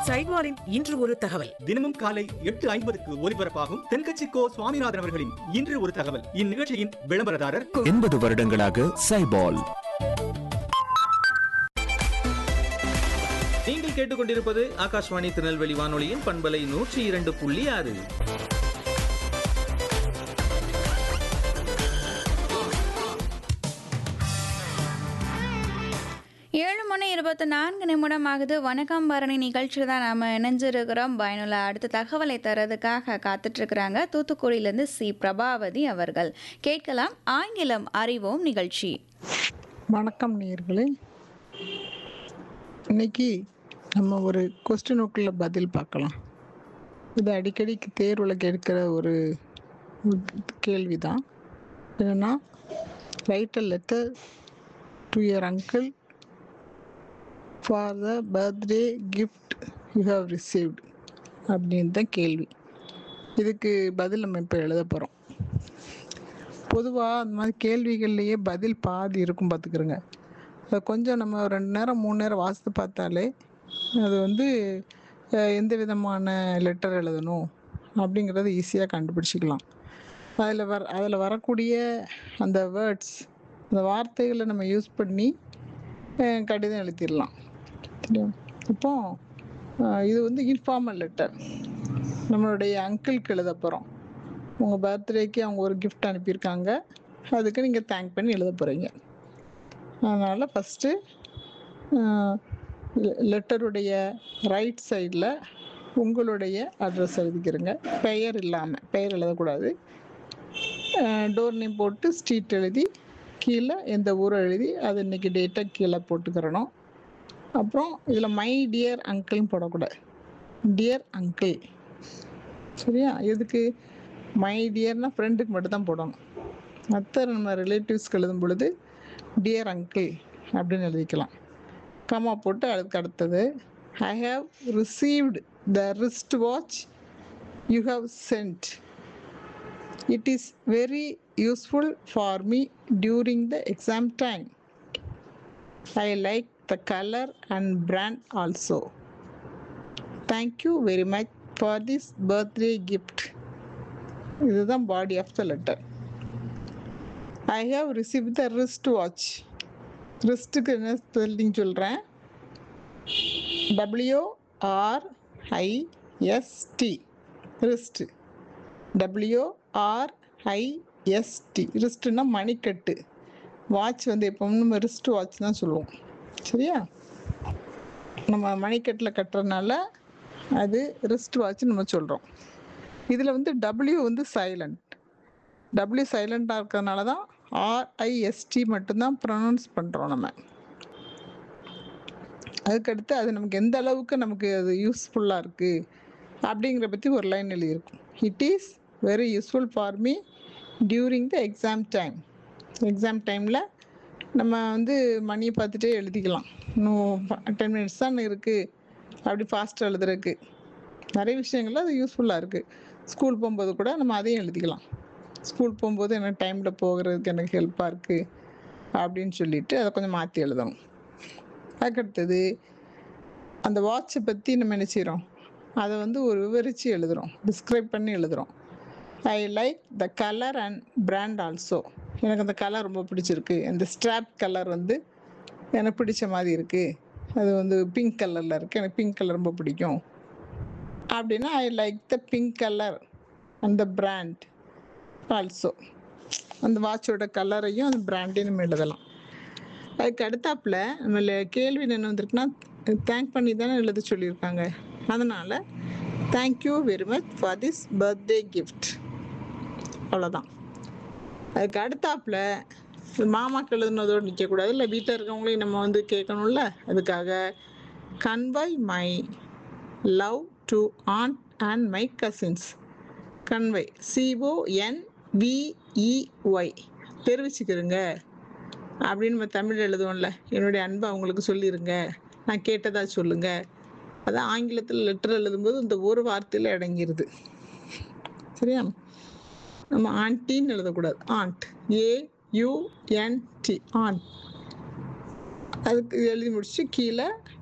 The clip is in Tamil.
சைட்வாரின் இன்று ஒரு தகவல் தினமும் காலை எட்டு ஐம்பதுக்கு ஒலிபரப்பாகும் தென்கட்சி கோ சுவாமிநாதன் அவர்களின் இன்று ஒரு தகவல் இந்நிகழ்ச்சியின் விளம்பரதாரர் எண்பது வருடங்களாக சைபால் நீங்கள் கேட்டுக்கொண்டிருப்பது ஆகாஷ்வாணி திருநெல்வேலி வானொலியின் பண்பலை நூற்றி இரண்டு புள்ளி ஆறு ஏழு மணி இருபத்தி நான்கு நிமிடம் ஆகுது வணக்கம் பரணி நிகழ்ச்சியில் தான் நாம் இணைஞ்சிருக்கிறோம் பயனுள்ள அடுத்த தகவலை தரதுக்காக காத்துட்டு இருக்கிறாங்க தூத்துக்குடியிலேருந்து சி பிரபாவதி அவர்கள் கேட்கலாம் ஆங்கிலம் அறிவோம் நிகழ்ச்சி வணக்கம் நேயர்களே இன்னைக்கு நம்ம ஒரு கொஸ்டினுக்குள்ள பதில் பார்க்கலாம் இது அடிக்கடி தேர்வில் கேட்கிற ஒரு கேள்வி தான் என்னன்னா write a letter to your uncle for the birthday gift you have received அப்படின்னு தான் கேள்வி இதுக்கு பதில் நம்ம இப்போ எழுத போகிறோம் பொதுவாக அந்த மாதிரி கேள்விகள்லேயே பதில் பாதி இருக்கும் பார்த்துக்கிறோங்க அதை கொஞ்சம் நம்ம ஒரு ரெண்டு நேரம் மூணு நேரம் வாசித்து பார்த்தாலே அது வந்து அஹ், எந்த விதமான லெட்டர் எழுதணும் அப்படிங்கிறத ஈஸியாக கண்டுபிடிச்சிக்கலாம் அதில் வர அதில் வரக்கூடிய அந்த வேர்ட்ஸ் அந்த வார்த்தைகளை நம்ம யூஸ் பண்ணி அஹ், கடிதம் எழுதிடலாம் சரியா இப்போ அஹ், இது வந்து இன்ஃபார்மல் லெட்டர் நம்மளுடைய அங்கிளுக்கு எழுத போகிறோம் உங்கள் பர்த்டேக்கு அவங்க ஒரு கிஃப்ட் அனுப்பியிருக்காங்க அதுக்கு நீங்கள் தேங்க் பண்ணி எழுத போகிறீங்க அதனால் ஃபஸ்ட்டு லெட்டருடைய ரைட் சைடில் உங்களுடைய அட்ரஸ் எழுதிக்கிறங்க பெயர் இல்லாமல் பெயர் எழுதக்கூடாது டோர் நேம் போட்டு ஸ்ட்ரீட் எழுதி கீழே எந்த ஊரை எழுதி அது இன்னைக்கு டேட்டை கீழே போட்டுக்கிறணும் அப்புறம் இதில் மை டியர் அங்கிள்னு போடக்கூடாது டியர் அங்கிள் சரியா எதுக்கு மை டியர்னா ஃப்ரெண்டுக்கு மட்டும் தான் போடணும் மற்ற நம்ம ரிலேட்டிவ்ஸ்க்கு எழுதும் பொழுது டியர் அங்கிள் அப்படின்னு எழுதிக்கலாம் கமா போட்டு அதுக்கு அடுத்தது I have received the wrist watch you have sent it is very useful for me during the exam time I like the colour and brand also thank you very much for this birthday gift இதுதான் body of the letter I have receive the wrist watch ரிஸ்ட்டுக்கு என்ன ஸ்பெல்லிங் சொல்கிறேன் W R I S T wrist W R I S T ரிஸ்ட்னா மணிக்கட்டு வாட்ச் வந்து எப்பவும் நம்ம ரிஸ்ட் வாட்ச் தான் சொல்லுவோம் சரியா நம்ம மணிக்கட்டில் கட்டுறதுனால அது ரிஸ்ட் வாட்ச் நம்ம சொல்கிறோம் இதில் வந்து டபிள்யூ வந்து சைலண்ட் டபிள்யூ சைலண்டாக இருக்கிறதுனால தான் ஆர்ஐஎஸ்டி மட்டும்தான் ப்ரொனவுன்ஸ் பண்ணுறோம் நம்ம அதுக்கடுத்து அது நமக்கு எந்த அளவுக்கு நமக்கு அது யூஸ்ஃபுல்லாக இருக்குது அப்படிங்கிற பற்றி ஒரு லைன் எழுதியிருக்கும் it is very useful for me during the exam time exam டைமில் நம்ம வந்து மணியை பார்த்துட்டே எழுதிக்கலாம் இன்னும் டென் மினிட்ஸ் தான் இருக்குது அப்படி ஃபாஸ்ட்டாக எழுதுறதுக்கு நிறைய விஷயங்கள்ல அது யூஸ்ஃபுல்லாக இருக்குது ஸ்கூல் போகும்போது கூட நம்ம அதையும் எழுதிக்கலாம் ஸ்கூல் போகும்போது எனக்கு டைமில் போகிறதுக்கு எனக்கு ஹெல்ப்பாக இருக்குது அப்படின்னு சொல்லிட்டு அதை கொஞ்சம் மாற்றி எழுதணும் அதுக்கடுத்தது அந்த வாட்சை பற்றி நம்ம என்ன செய்கிறோம் அதை வந்து ஒரு விவரித்து எழுதுகிறோம் டிஸ்கிரைப் பண்ணி எழுதுகிறோம் I like the colour and brand also எனக்கு அந்த கலர் ரொம்ப பிடிச்சிருக்கு இந்த ஸ்ட்ராப் கலர் வந்து எனக்கு பிடிச்ச மாதிரி இருக்குது அது வந்து பிங்க் கலரில் இருக்குது எனக்கு பிங்க் கலர் ரொம்ப பிடிக்கும் அப்படின்னா I like the pink colour அந்த பிராண்ட் ஆல்சோ அந்த வாட்சோட கலரையும் அந்த பிராண்டையும் நம்ம எழுதலாம் அதுக்கு அடுத்தாப்புல நம்ம ல- கேள்வி என்ன வந்திருக்குன்னா தேங்க் பண்ணி தானே எழுத சொல்லியிருக்காங்க அதனால் thank you very much for this birthday gift அவ்வளோதான் அதுக்கு அடுத்தாப்புல மாமாக்கு எழுதுனதோடு நிற்கக்கூடாது இல்லை வீட்டில் இருக்கவங்களையும் நம்ம வந்து கேட்கணும்ல அதுக்காக convey my love to aunt and my cousins convey C O N V E Y தெரிவிச்சுக்கிறேங்க அப்படின்னு நம்ம தமிழ் எழுதுவோம்ல என்னுடைய அன்பை அவங்களுக்கு சொல்லிடுங்க நான் கேட்டதா சொல்லுங்க அதான் ஆங்கிலத்தில் லெட்டர் எழுதும்போது இந்த ஒரு வார்த்தையில் அடங்கிருது சரியா நம்ம ஆண்டின்னு எழுதக்கூடாது ஆண்ட் ஏ யூஎன்டி ஆண்ட் அதுக்கு எழுதி முடிச்சு கீழே